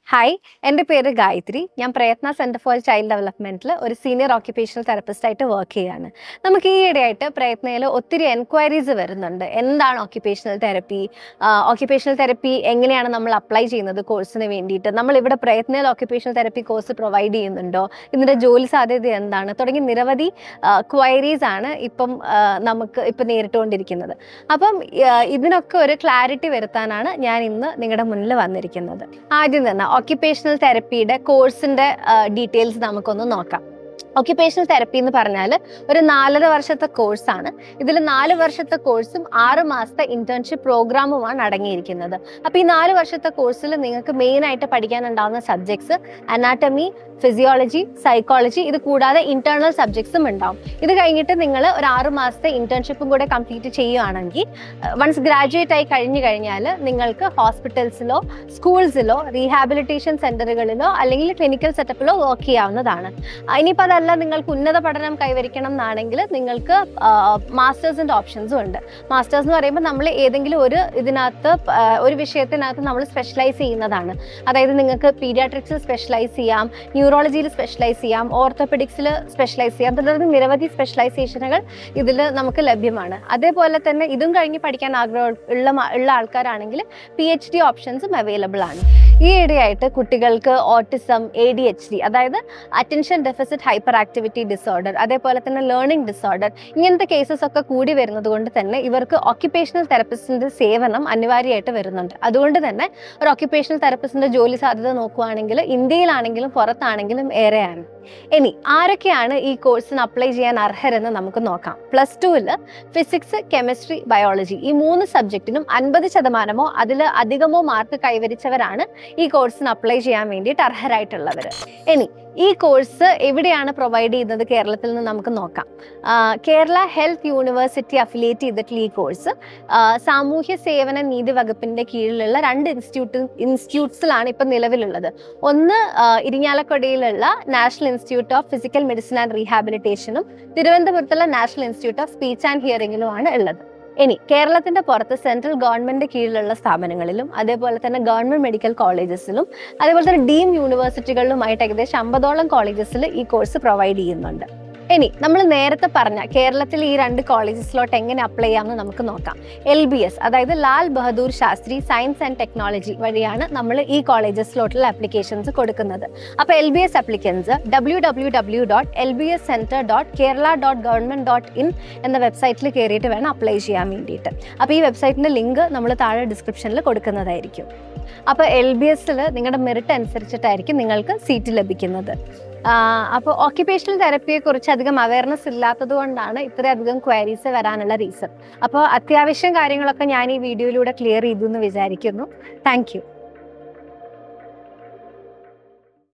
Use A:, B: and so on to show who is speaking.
A: hi എൻ്റെ പേര് ഗായത്രി ഞാൻ പ്രയത്ന സെൻറ്റർ ഫോർ ചൈൽഡ് ഡെവലപ്മെൻറ്റിൽ ഒരു സീനിയർ ഓക്യുപ്പേഷണൽ തെറപ്പിസ്റ്റ് ആയിട്ട് വർക്ക് ചെയ്യാണ് നമുക്ക് ഈ ഇടയായിട്ട് പ്രയത്നയിൽ ഒത്തിരി എൻക്വയറീസ് വരുന്നുണ്ട് എന്താണ് ഓക്യുപ്പേഷണൽ തെറപ്പി ഓക്യുപ്പേഷണൽ തെറപ്പി എങ്ങനെയാണ് നമ്മൾ അപ്ലൈ ചെയ്യുന്നത് കോഴ്സിന് വേണ്ടിയിട്ട് നമ്മൾ ഇവിടെ പ്രയത്നയിൽ ഓക്യുപ്പേഷണൽ തെറപ്പി കോഴ്സ് പ്രൊവൈഡ് ചെയ്യുന്നുണ്ടോ ഇതിൻ്റെ ജോലി സാധ്യത എന്താണ് തുടങ്ങി നിരവധി ക്വയറീസ് ആണ് ഇപ്പം ആ, നമുക്ക് ഇപ്പം നേരിട്ടുകൊണ്ടിരിക്കുന്നത് അപ്പം ആ, ഇതിനൊക്കെ ഒരു ക്ലാരിറ്റി വരുത്താനാണ് ഞാൻ ഇന്ന് നിങ്ങളുടെ മുന്നിൽ വന്നിരിക്കുന്നത് ആദ്യം തന്നെ ഓക്യുപ്പേഷണൽ തെറപ്പിയുടെ കോഴ്സിന്റെ ഡീറ്റെയിൽസ് നമുക്കൊന്ന് നോക്കാം ഓക്യുപ്പേഷണൽ തെറപ്പി എന്ന് പറഞ്ഞാൽ ഒരു നാലര വർഷത്തെ കോഴ്സാണ് ഇതിൽ നാല് വർഷത്തെ കോഴ്സും ആറ് മാസത്തെ ഇന്റേൺഷിപ്പ് പ്രോഗ്രാമുമാണ് അടങ്ങിയിരിക്കുന്നത് അപ്പോൾ ഈ നാല് വർഷത്തെ കോഴ്സിൽ നിങ്ങൾക്ക് മെയിൻ ആയിട്ട് പഠിക്കാനുണ്ടാകുന്ന സബ്ജക്ട്സ് അനാട്ടമി ഫിസിയോളജി സൈക്കോളജി ഇത് കൂടാതെ ഇന്റേണൽ സബ്ജക്ട്സും ഉണ്ടാവും ഇത് കഴിഞ്ഞിട്ട് നിങ്ങൾ ഒരു ആറ് മാസത്തെ ഇന്റേൺഷിപ്പും കൂടെ കംപ്ലീറ്റ് ചെയ്യുകയാണെങ്കിൽ വൺസ് ഗ്രാജുവേറ്റ് ആയി കഴിഞ്ഞു കഴിഞ്ഞാൽ നിങ്ങൾക്ക് ഹോസ്പിറ്റൽസിലോ സ്കൂൾസിലോ റീഹാബിലിറ്റേഷൻ സെന്ററുകളിലോ അല്ലെങ്കിൽ ക്ലിനിക്കൽ സെറ്റപ്പിലോ വർക്ക് ചെയ്യാവുന്നതാണ് ആ, ഇനിയിപ്പോൾ അതല്ല നിങ്ങൾക്ക് ഉന്നത പഠനം കൈവരിക്കണം എന്നാണെങ്കിൽ നിങ്ങൾക്ക് മാസ്റ്റേഴ്സിൻ്റെ ഓപ്ഷൻസും ഉണ്ട് മാസ്റ്റേഴ്സ് എന്ന് പറയുമ്പോൾ നമ്മൾ ഏതെങ്കിലും ഒരു ഇതിനകത്ത് ആ, ഒരു വിഷയത്തിനകത്ത് നമ്മൾ സ്പെഷ്യലൈസ് ചെയ്യുന്നതാണ് അതായത് നിങ്ങൾക്ക് പീഡിയാട്രിക്സിൽ സ്പെഷ്യലൈസ് ചെയ്യാം ന്യൂറോളജിയിൽ സ്പെഷ്യലൈസ് ചെയ്യാം ഓർത്തോപെഡിക്സിൽ സ്പെഷ്യലൈസ് ചെയ്യാം തുടർന്ന് നിരവധി സ്പെഷ്യലൈസേഷനുകൾ ഇതിൽ നമുക്ക് ലഭ്യമാണ് അതേപോലെ തന്നെ ഇതും കഴിഞ്ഞ് പഠിക്കാൻ ആഗ്രഹം ഉള്ള മ- ഉള്ള ആൾക്കാരാണെങ്കിൽ പി എച്ച് ഡി ഓപ്ഷൻസും അവൈലബിൾ ആണ് ഈ ഇടയായിട്ട് കുട്ടികൾക്ക് autism A D H D അതായത് attention deficit hyperactivity disorder അതേപോലെ തന്നെ ലേണിംഗ് ഡിസോർഡർ ഇങ്ങനത്തെ കേസസ് ഒക്കെ കൂടി വരുന്നത് കൊണ്ട് തന്നെ ഇവർക്ക് ഓക്യുപ്പേഷണൽ തെറപ്പിസ്റ്റിന്റെ സേവനം അനിവാര്യമായിട്ട് വരുന്നുണ്ട് അതുകൊണ്ട് തന്നെ ഒരു ഓക്യുപ്പേഷണൽ തെറപ്പിസ്റ്റിന്റെ ജോലി സാധ്യത നോക്കുവാണെങ്കിൽ ഇന്ത്യയിലാണെങ്കിലും പുറത്താണെങ്കിലും ഏറെയാണ് ഇനി ആരൊക്കെയാണ് ഈ കോഴ്സിന് അപ്ലൈ ചെയ്യാൻ അർഹരെന്ന് നമുക്ക് നോക്കാം പ്ലസ് ടുവിൽ ഫിസിക്സ് കെമിസ്ട്രി ബയോളജി ഈ മൂന്ന് സബ്ജക്റ്റിനും അൻപത് ശതമാനമോ അതിൽ അധികമോ മാർക്ക് കൈവരിച്ചവരാണ് ഈ കോഴ്സിന് അപ്ലൈ ചെയ്യാൻ വേണ്ടിയിട്ട് അർഹരായിട്ടുള്ളവർ ഇനി ഈ കോഴ്സ് എവിടെയാണ് പ്രൊവൈഡ് ചെയ്യുന്നത് കേരളത്തിൽ നിന്ന് നമുക്ക് നോക്കാം ആ, കേരള ഹെൽത്ത് യൂണിവേഴ്സിറ്റി അഫിലിയേറ്റ് ചെയ്തിട്ടുള്ള ഈ കോഴ്സ് ആ, സാമൂഹ്യ സേവന നീതി വകുപ്പിന്റെ കീഴിലുള്ള രണ്ട് ഇൻസ്റ്റിറ്റ്യൂട്ട് ഇൻസ്റ്റിറ്റ്യൂട്ട്സിലാണ് ഇപ്പം നിലവിലുള്ളത് ഒന്ന് ആ, ഇരിങ്ങാലക്കുടയിലുള്ള national institute of physical medicine and റീഹാബിലിറ്റേഷനും തിരുവനന്തപുരത്തുള്ള national institute of speech and ഹിയറിംഗിലുമാണ് ഉള്ളത് ഇനി കേരളത്തിന്റെ പുറത്ത് സെൻട്രൽ ഗവൺമെന്റ് കീഴിലുള്ള സ്ഥാപനങ്ങളിലും അതേപോലെ തന്നെ ഗവൺമെന്റ് മെഡിക്കൽ കോളേജസിലും അതേപോലെ തന്നെ ഡീം യൂണിവേഴ്സിറ്റികളിലുമായിട്ട് ഏകദേശം അമ്പതോളം കോളേജസിൽ ഈ കോഴ്സ് പ്രൊവൈഡ് ചെയ്യുന്നുണ്ട് ഇനി നമ്മൾ നേരത്തെ പറഞ്ഞ കേരളത്തിൽ ഈ രണ്ട് കോളേജസിലോട്ട് എങ്ങനെ അപ്ലൈ ചെയ്യാമെന്ന് നമുക്ക് നോക്കാം എൽ ബി എസ് അതായത് Lal Bahadur Shastri science and technology വഴിയാണ് നമ്മൾ ഈ കോളേജസിലോട്ടുള്ള അപ്ലിക്കേഷൻസ് കൊടുക്കുന്നത് അപ്പോൾ L B S applicants W W W dot L B S centre dot Kerala dot government dot in എന്ന വെബ്സൈറ്റിൽ കയറിയിട്ട് വേണം അപ്ലൈ ചെയ്യാൻ വേണ്ടിയിട്ട് അപ്പോൾ ഈ വെബ്സൈറ്റിൻ്റെ ലിങ്ക് നമ്മൾ താഴെ ഡിസ്ക്രിപ്ഷനിൽ കൊടുക്കുന്നതായിരിക്കും അപ്പോൾ എൽ ബി എസിൽ നിങ്ങളുടെ മെറിറ്റ് അനുസരിച്ചിട്ടായിരിക്കും നിങ്ങൾക്ക് സീറ്റ് ലഭിക്കുന്നത് അപ്പോൾ ഓക്യുപ്പേഷണൽ തെറപ്പിയെ കുറിച്ച് അധികം അവയർനെസ് ഇല്ലാത്തത് കൊണ്ടാണ് ഇത്രയധികം ക്വയറീസ് വരാനുള്ള റീസൺ അപ്പോൾ അത്യാവശ്യം കാര്യങ്ങളൊക്കെ ഞാൻ ഈ വീഡിയോയിലൂടെ ക്ലിയർ ചെയ്തു എന്ന് വിചാരിക്കുന്നു താങ്ക്